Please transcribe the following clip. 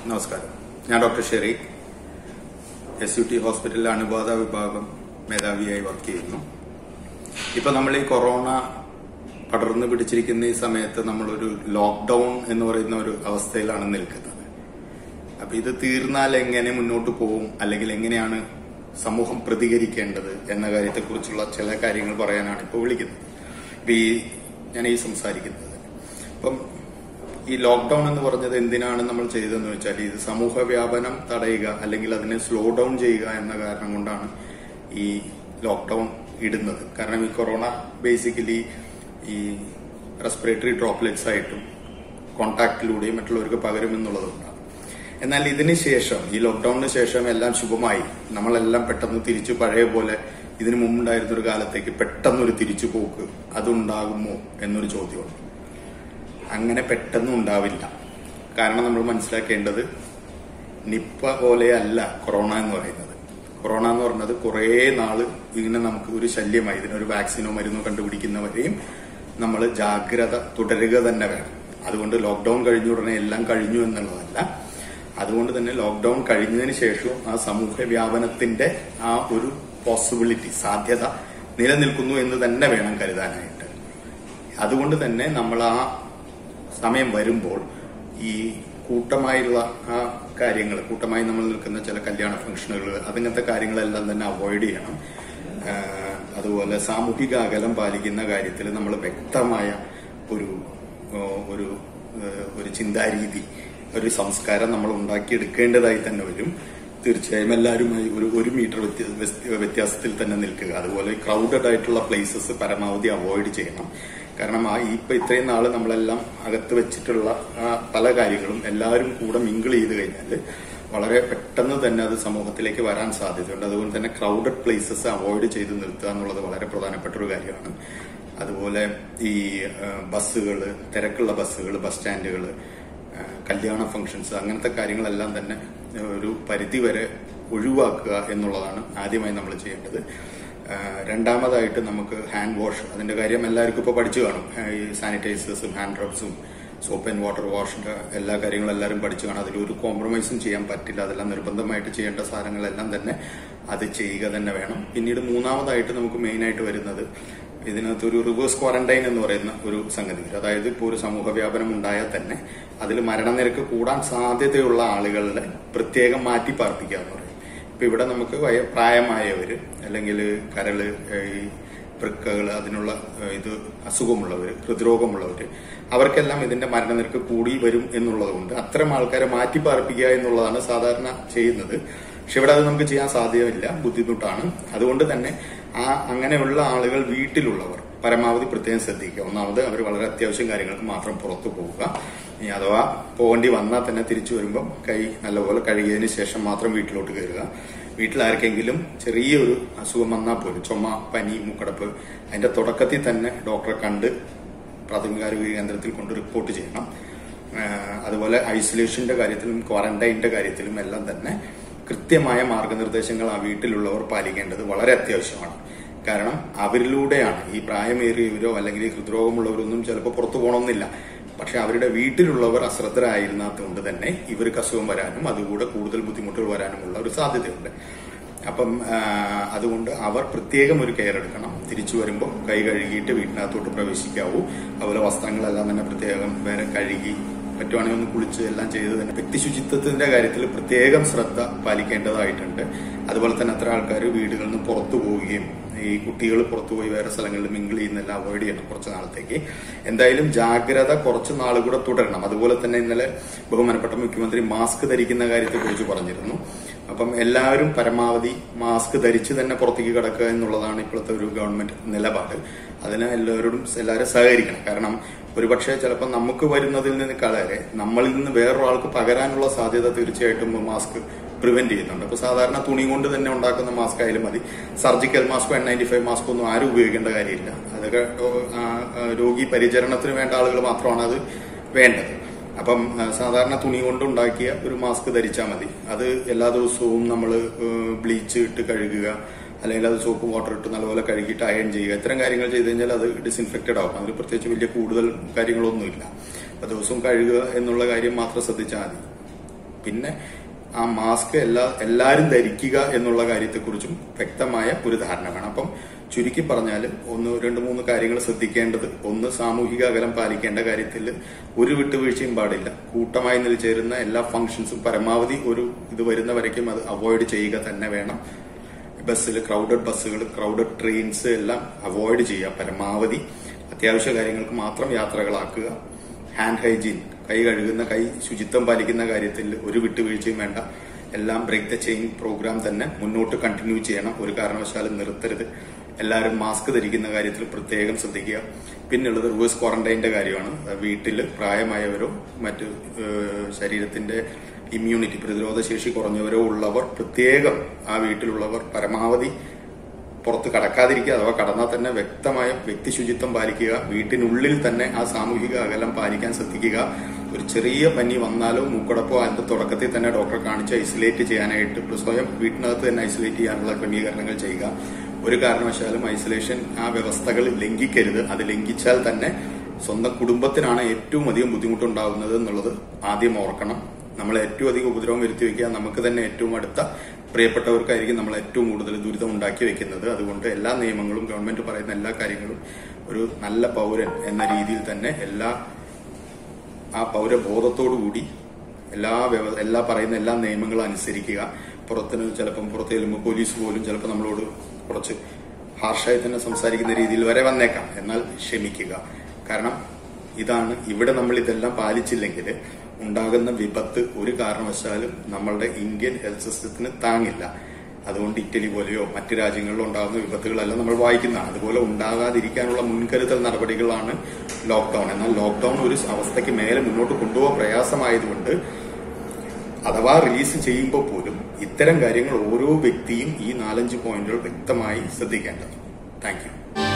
നമസ്കാരം ഞാൻ doctor Shareeq S U T ഹോസ്പിറ്റലിലെ അണുബാധ വിഭാഗം മേധാവിയായി വർക്ക് ചെയ്യുന്നു ഇപ്പൊ നമ്മൾ ഈ കൊറോണ പടർന്നു പിടിച്ചിരിക്കുന്ന ഈ സമയത്ത് നമ്മളൊരു ലോക്ക്ഡൌൺ എന്ന് പറയുന്ന ഒരു അവസ്ഥയിലാണ് നിൽക്കുന്നത് അപ്പൊ ഇത് തീർന്നാൽ എങ്ങനെ മുന്നോട്ട് പോകും അല്ലെങ്കിൽ എങ്ങനെയാണ് സമൂഹം പ്രതികരിക്കേണ്ടത് എന്ന കാര്യത്തെക്കുറിച്ചുള്ള ചില കാര്യങ്ങൾ പറയാനാണ് ഇപ്പോൾ വിളിക്കുന്നത് ഇപ്പൊ ഈ ഞാൻ ഈ സംസാരിക്കുന്നത് അപ്പം ഈ ലോക്ക്ഡൌൺ എന്ന് പറഞ്ഞത് എന്തിനാണ് നമ്മൾ ചെയ്തതെന്ന് വെച്ചാൽ ഇത് സമൂഹ വ്യാപനം തടയുക അല്ലെങ്കിൽ അതിനെ സ്ലോ ഡൗൺ ചെയ്യുക എന്ന കാരണം കൊണ്ടാണ് ഈ ലോക്ക്ഡൌൺ ഇടുന്നത് കാരണം ഈ കൊറോണ ബേസിക്കലി ഈ റെസ്പിറേറ്ററി ഡ്രോപ്ലെറ്റ്സ് ആയിട്ടും കോണ്ടാക്റ്റിലൂടെയും മറ്റുള്ളവർക്ക് പകരുമെന്നുള്ളതുകൊണ്ടാണ് എന്നാൽ ഇതിന് ശേഷം ഈ ലോക്ക്ഡൌണിന് ശേഷം എല്ലാം ശുഭമായി നമ്മളെല്ലാം പെട്ടെന്ന് തിരിച്ചു പഴയ പോലെ ഇതിനു മുമ്പുണ്ടായിരുന്ന ഒരു കാലത്തേക്ക് പെട്ടെന്നൊരു തിരിച്ചു പോക്ക് അതുണ്ടാകുമോ എന്നൊരു ചോദ്യമുണ്ട് അങ്ങനെ പെട്ടെന്ന് ഉണ്ടാവില്ല കാരണം നമ്മൾ മനസ്സിലാക്കേണ്ടത് നിപ്പ പോലെയല്ല കൊറോണ എന്ന് പറയുന്നത് കൊറോണ എന്ന് പറഞ്ഞത് കുറേ നാള് ഇങ്ങനെ നമുക്ക് ഒരു ശല്യമായി ഇതിനൊരു വാക്സിനോ മരുന്നോ കണ്ടുപിടിക്കുന്നവരെയും നമ്മൾ ജാഗ്രത തുടരുക തന്നെ വേണം അതുകൊണ്ട് ലോക്ക്ഡൌൺ കഴിഞ്ഞ ഉടനെ എല്ലാം കഴിഞ്ഞു എന്നുള്ളതല്ല അതുകൊണ്ട് തന്നെ ലോക്ക്ഡൌൺ കഴിഞ്ഞതിന് ശേഷവും ആ സമൂഹ വ്യാപനത്തിന്റെ ആ ഒരു പോസിബിലിറ്റി സാധ്യത നിലനിൽക്കുന്നു എന്ന് തന്നെ വേണം കരുതാനായിട്ട് അതുകൊണ്ട് തന്നെ നമ്മൾ ആ സമയം വരുമ്പോൾ ഈ കൂട്ടമായുള്ള ആ കാര്യങ്ങൾ കൂട്ടമായി നമ്മൾ നിൽക്കുന്ന ചില കല്യാണ ഫംഗ്ഷനുകൾ അങ്ങനത്തെ കാര്യങ്ങളെല്ലാം തന്നെ അവോയ്ഡ് ചെയ്യണം ആഹ് അതുപോലെ സാമൂഹിക അകലം പാലിക്കുന്ന കാര്യത്തിൽ നമ്മൾ വ്യക്തമായ ഒരു ഏഹ് ഒരു ഏഹ് ഒരു ചിന്താരീതി ഒരു സംസ്കാരം നമ്മൾ ഉണ്ടാക്കിയെടുക്കേണ്ടതായി തന്നെ വരും തീർച്ചയായും എല്ലാവരുമായി ഒരു ഒരു മീറ്റർ വ്യത്യ- വ്യത്യ- വ്യത്യാസത്തിൽ തന്നെ നിൽക്കുക അതുപോലെ ക്രൗഡഡ് ആയിട്ടുള്ള പ്ലേസസ് പരമാവധി അവോയ്ഡ് ചെയ്യണം കാരണം ആ ഇപ്പൊ ഇത്രയും നാള് നമ്മളെല്ലാം അകത്ത് വെച്ചിട്ടുള്ള ആ പല കാര്യങ്ങളും എല്ലാവരും കൂടെ മിങ്കിൾ ചെയ്ത് കഴിഞ്ഞാൽ വളരെ പെട്ടെന്ന് തന്നെ അത് സമൂഹത്തിലേക്ക് വരാൻ സാധ്യതയുണ്ട് അതുകൊണ്ട് തന്നെ ക്രൗഡഡ് പ്ലേസസ് അവോയ്ഡ് ചെയ്ത് നിർത്തുക എന്നുള്ളത് വളരെ പ്രധാനപ്പെട്ട ഒരു കാര്യമാണ് അതുപോലെ ഈ ബസ്സുകൾ തിരക്കുള്ള ബസ്സുകൾ ബസ് സ്റ്റാൻഡുകൾ കല്യാണ ഫംഗ്ഷൻസ് അങ്ങനത്തെ കാര്യങ്ങളെല്ലാം തന്നെ ഒരു പരിധി വരെ ഒഴിവാക്കുക എന്നുള്ളതാണ് ആദ്യമായി നമ്മൾ ചെയ്യേണ്ടത് ആ, രണ്ടാമതായിട്ട് നമുക്ക് ഹാൻഡ് വാഷ് അതിന്റെ കാര്യം എല്ലാവർക്കും ഇപ്പോൾ പഠിച്ചു കാണും ആ, ഈ സാനിറ്റൈസേഴ്സും ഹാൻഡ് റബ്സും സോപ്പ് ആൻഡ് വാട്ടർ വാഷിന്റെ എല്ലാ കാര്യങ്ങളും എല്ലാവരും പഠിച്ചു കാണും അതിലൊരു കോംപ്രമൈസും ചെയ്യാൻ പറ്റില്ല അതെല്ലാം നിർബന്ധമായിട്ട് ചെയ്യേണ്ട സാധനങ്ങളെല്ലാം തന്നെ അത് ചെയ്യുക തന്നെ വേണം പിന്നീട് മൂന്നാമതായിട്ട് നമുക്ക് മെയിൻ ആയിട്ട് വരുന്നത് ഇതിനകത്ത് ഒരു റിവേഴ്സ് ക്വാറന്റൈൻ എന്ന് പറയുന്ന ഒരു സംഗതി വരും അതായത് ഇപ്പോൾ ഒരു സമൂഹ വ്യാപനം ഉണ്ടായാൽ തന്നെ അതിൽ മരണനിരക്ക് കൂടാൻ സാധ്യതയുള്ള ആളുകളെ പ്രത്യേകം മാറ്റി പാർപ്പിക്കുക എന്ന് പറയും ഇപ്പൊ ഇവിടെ നമുക്ക് വയ- പ്രായമായവര് അല്ലെങ്കിൽ കരള് ഏഹ്, ഈ വൃക്കകൾ അതിനുള്ള ഏഹ്, ഇത് അസുഖമുള്ളവര് ഹൃദ്രോഗമുള്ളവര് അവർക്കെല്ലാം ഇതിന്റെ മരണനിരക്ക് കൂടി വരും എന്നുള്ളതുകൊണ്ട് അത്തരം ആൾക്കാരെ മാറ്റി പാർപ്പിക്കുക എന്നുള്ളതാണ് സാധാരണ ചെയ്യുന്നത് പക്ഷെ ഇവിടെ അത് നമുക്ക് ചെയ്യാൻ സാധ്യമല്ല ബുദ്ധിമുട്ടാണ് അതുകൊണ്ട് തന്നെ ആ അങ്ങനെയുള്ള ആളുകൾ വീട്ടിലുള്ളവർ പരമാവധി പ്രത്യേകം ശ്രദ്ധിക്കുക ഒന്നാമത് അവർ വളരെ അത്യാവശ്യം കാര്യങ്ങൾക്ക് മാത്രം പുറത്തു പോവുക ഇനി അഥവാ പോകേണ്ടി വന്നാൽ തന്നെ തിരിച്ചു വരുമ്പം കൈ നല്ലപോലെ കഴുകിയതിന് ശേഷം മാത്രം വീട്ടിലോട്ട് കയറുക വീട്ടിലാർക്കെങ്കിലും ചെറിയൊരു അസുഖം വന്നാൽ പോലും ചുമ പനി മൂക്കടപ്പ് അതിന്റെ തുടക്കത്തിൽ തന്നെ ഡോക്ടറെ കണ്ട് പ്രാഥമികാരോഗ്യ കേന്ദ്രത്തിൽ കൊണ്ട് റിപ്പോർട്ട് ചെയ്യണം ആഹ് അതുപോലെ ഐസൊലേഷന്റെ കാര്യത്തിലും ക്വാറന്റൈനിന്റെ കാര്യത്തിലും എല്ലാം തന്നെ കൃത്യമായ മാർഗനിർദ്ദേശങ്ങൾ ആ വീട്ടിലുള്ളവർ പാലിക്കേണ്ടത് വളരെ അത്യാവശ്യമാണ് കാരണം അവരിലൂടെയാണ് ഈ പ്രായമേറിയവരോ അല്ലെങ്കിൽ ഈ ഹൃദ്രോഗമുള്ളവരൊന്നും ചിലപ്പോൾ പുറത്തു പോകണമെന്നില്ല പക്ഷെ അവരുടെ വീട്ടിലുള്ളവർ അശ്രദ്ധരായിരുന്നതുകൊണ്ട് തന്നെ ഇവർക്ക് അസുഖം വരാനും അതുകൂടെ കൂടുതൽ ബുദ്ധിമുട്ടുകൾ വരാനുമുള്ള ഒരു സാധ്യതയുണ്ട് അപ്പം ആ, അതുകൊണ്ട് അവർ പ്രത്യേകം ഒരു കെയർ എടുക്കണം തിരിച്ചു വരുമ്പോൾ കൈ കഴുകിയിട്ട് വീട്ടിനകത്തോട്ട് പ്രവേശിക്കാവൂ അതുപോലെ വസ്ത്രങ്ങളെല്ലാം തന്നെ പ്രത്യേകം വേറെ കഴുകി പറ്റുവാണെങ്കിൽ ഒന്ന് കുളിച്ച് എല്ലാം ചെയ്ത് തന്നെ വ്യക്തി ശുചിത്വത്തിന്റെ കാര്യത്തിൽ പ്രത്യേകം ശ്രദ്ധ പാലിക്കേണ്ടതായിട്ടുണ്ട് അതുപോലെ തന്നെ അത്ര ആൾക്കാർ വീടുകളിൽ നിന്ന് പുറത്തു പോവുകയും ഈ കുട്ടികൾ പുറത്തുപോയി വേറെ സ്ഥലങ്ങളിൽ മിങ്കിൾ ചെയ്യുന്നെല്ലാം അവോയ്ഡ് ചെയ്യണം കുറച്ച് നാളത്തേക്ക് എന്തായാലും ജാഗ്രത കുറച്ച് നാൾ കൂടെ തുടരണം അതുപോലെ തന്നെ ഇന്നലെ ബഹുമാനപ്പെട്ട മുഖ്യമന്ത്രി മാസ്ക് ധരിക്കുന്ന കാര്യത്തെ കുറിച്ച് പറഞ്ഞിരുന്നു അപ്പം എല്ലാവരും പരമാവധി മാസ്ക് ധരിച്ച് തന്നെ പുറത്തേക്ക് കിടക്കുക എന്നുള്ളതാണ് ഇപ്പോഴത്തെ ഒരു ഗവൺമെന്റ് നിലപാട് അതിന് എല്ലാവരോടും എല്ലാവരും സഹകരിക്കണം കാരണം ഒരുപക്ഷെ ചിലപ്പോൾ നമുക്ക് വരുന്നതിൽ നിന്ന് കളരെ നമ്മളിൽ നിന്ന് വേറൊരാൾക്ക് പകരാനുള്ള സാധ്യത തീർച്ചയായിട്ടും മാസ്ക് പ്രിവെന്റ് ചെയ്യുന്നുണ്ട് അപ്പൊ സാധാരണ തുണി കൊണ്ട് തന്നെ ഉണ്ടാക്കുന്ന മാസ്ക് ആയാലും മതി സർജിക്കൽ മാസ്കോ എൻ നയൻറ്റി ഫൈവ് മാസ്കോ ഒന്നും ആരും ഉപയോഗിക്കേണ്ട കാര്യമില്ല അതൊക്കെ ആ, ആ, രോഗി പരിചരണത്തിന് വേണ്ട ആളുകൾ മാത്രമാണ് അത് വേണ്ടത് അപ്പം ആ, സാധാരണ തുണി കൊണ്ടുണ്ടാക്കിയ ഒരു മാസ്ക് ധരിച്ചാൽ മതി അത് എല്ലാ ദിവസവും നമ്മൾ ബ്ലീച്ച് ഇട്ട് കഴുകുക അല്ലെങ്കിൽ അത് സോപ്പ് വാട്ടർ ഇട്ട് നല്ലപോലെ കഴുകിയിട്ട് അയൺ ചെയ്യുക ഇത്തരം കാര്യങ്ങൾ ചെയ്ത് കഴിഞ്ഞാൽ അത് ഡിസിൻഫെക്റ്റഡ് ആവും അതിൽ പ്രത്യേകിച്ച് വലിയ കൂടുതൽ കാര്യങ്ങളൊന്നുമില്ല അപ്പൊ ദിവസവും കഴുകുക എന്നുള്ള കാര്യം മാത്രം ശ്രദ്ധിച്ചാൽ മതി പിന്നെ ആ മാസ്ക് എല്ലാ എല്ലാവരും ധരിക്കുക എന്നുള്ള കാര്യത്തെക്കുറിച്ചും വ്യക്തമായ ഒരു ധാരണ വേണം അപ്പം ചുരുക്കി പറഞ്ഞാൽ ഒന്ന് രണ്ട് മൂന്ന് കാര്യങ്ങൾ ശ്രദ്ധിക്കേണ്ടത് ഒന്ന് സാമൂഹിക അകലം പാലിക്കേണ്ട കാര്യത്തിൽ ഒരു വിട്ടുവീഴ്ചയും പാടില്ല കൂട്ടമായി നിൽച്ചേരുന്ന എല്ലാ ഫംഗ്ഷൻസും പരമാവധി ഒരു ഇത് വരുന്ന വരയ്ക്കും അത് അവോയ്ഡ് ചെയ്യുക തന്നെ വേണം ബസ്സിൽ ക്രൗഡഡ് ബസ്സുകൾ ക്രൗഡഡ് ട്രെയിൻസ് എല്ലാം അവോയ്ഡ് ചെയ്യുക പരമാവധി അത്യാവശ്യ കാര്യങ്ങൾക്ക് മാത്രം യാത്രകളാക്കുക ഹാൻഡ് ഹൈജീൻ കൈ കഴുകുന്ന കൈ ശുചിത്വം പാലിക്കുന്ന കാര്യത്തിൽ ഒരു വിട്ടുവീഴ്ചയും വേണ്ട എല്ലാം ബ്രേക്ക് ദ ചെയിൻ പ്രോഗ്രാം തന്നെ മുന്നോട്ട് കണ്ടിന്യൂ ചെയ്യണം ഒരു കാരണവശാലും നിർത്തരുത് എല്ലാവരും മാസ്ക് ധരിക്കുന്ന കാര്യത്തിൽ പ്രത്യേകം ശ്രദ്ധിക്കുക പിന്നുള്ളത് റിവേഴ്സ് ക്വാറന്റൈൻ്റെ കാര്യമാണ് വീട്ടിൽ പ്രായമായവരോ മറ്റ് ഏഹ്, ശരീരത്തിന്റെ ഇമ്മ്യൂണിറ്റി പ്രതിരോധ ശേഷി കുറഞ്ഞവരോ ഉള്ളവർ പ്രത്യേകം ആ വീട്ടിലുള്ളവർ പരമാവധി പുറത്ത് കടക്കാതിരിക്കുക അഥവാ കടന്നാൽ തന്നെ വ്യക്തമായ വ്യക്തി ശുചിത്വം പാലിക്കുക വീട്ടിനുള്ളിൽ തന്നെ ആ സാമൂഹിക അകലം പാലിക്കാൻ ശ്രദ്ധിക്കുക ഒരു ചെറിയ പനി വന്നാലോ മൂക്കടപ്പോ അതിന്റെ തുടക്കത്തിൽ തന്നെ ഡോക്ടറെ കാണിച്ച് ഐസൊലേറ്റ് ചെയ്യാനായിട്ട് സ്വയം വീട്ടിനകത്ത് തന്നെ ഐസൊലേറ്റ് ചെയ്യാനുള്ള ക്രമീകരണങ്ങൾ ചെയ്യുക ഒരു കാരണവശാലും ഐസൊലേഷൻ ആ വ്യവസ്ഥകൾ ലംഘിക്കരുത് അത് ലംഘിച്ചാൽ തന്നെ സ്വന്തം കുടുംബത്തിനാണ് ഏറ്റവും അധികം ബുദ്ധിമുട്ടുണ്ടാകുന്നത് എന്നുള്ളത് ആദ്യം ഓർക്കണം നമ്മൾ ഏറ്റവും അധികം ഉപദ്രവം വരുത്തി വെക്കുക നമുക്ക് തന്നെ ഏറ്റവും അടുത്ത പ്രിയപ്പെട്ടവർക്കായിരിക്കും നമ്മൾ ഏറ്റവും കൂടുതൽ ദുരിതം ഉണ്ടാക്കി വെക്കുന്നത് അതുകൊണ്ട് എല്ലാ നിയമങ്ങളും ഗവൺമെന്റ് പറയുന്ന എല്ലാ കാര്യങ്ങളും ഒരു നല്ല പൗരൻ എന്ന രീതിയിൽ തന്നെ എല്ലാ ആ പൗരബോധത്തോടു കൂടി എല്ലാ വ്യവ- എല്ലാ പറയുന്ന എല്ലാ നിയമങ്ങളും അനുസരിക്കുക പുറത്തിന് ചിലപ്പം പുറത്ത് ചെല്ലുമ്പോൾ പോലീസ് പോലും ചിലപ്പോൾ നമ്മളോട് കുറച്ച് ഹാർഷായി തന്നെ സംസാരിക്കുന്ന രീതിയിൽ വരെ വന്നേക്കാം എന്നാൽ ക്ഷമിക്കുക കാരണം ഇതാണ് ഇവിടെ നമ്മൾ ഇതെല്ലാം പാലിച്ചില്ലെങ്കിൽ ഉണ്ടാകുന്ന വിപത്ത് ഒരു കാരണവശാലും നമ്മളുടെ ഇന്ത്യൻ ഹെൽത്ത് സിസ്റ്റത്തിന് താങ്ങില്ല അതുകൊണ്ട് ഇറ്റലി പോലെയോ മറ്റ് രാജ്യങ്ങളിലോ ഉണ്ടാകുന്ന വിപത്തുകളെല്ലാം നമ്മൾ വായിക്കുന്നതാണ് അതുപോലെ ഉണ്ടാകാതിരിക്കാനുള്ള മുൻകരുതൽ നടപടികളാണ് ലോക്ക്ഡൌൺ എന്നാൽ ലോക്ക്ഡൌൺ ഒരു അവസ്ഥയ്ക്ക് മേലെ മുന്നോട്ട് കൊണ്ടുപോകാൻ പ്രയാസമായതുകൊണ്ട് അഥവാ റിലീസ് ചെയ്യുമ്പോൾ പോലും ഇത്തരം കാര്യങ്ങൾ ഓരോ വ്യക്തിയും ഈ നാലഞ്ച് പോയിന്റുകൾ വ്യക്തമായി ശ്രദ്ധിക്കേണ്ടത് താങ്ക് യു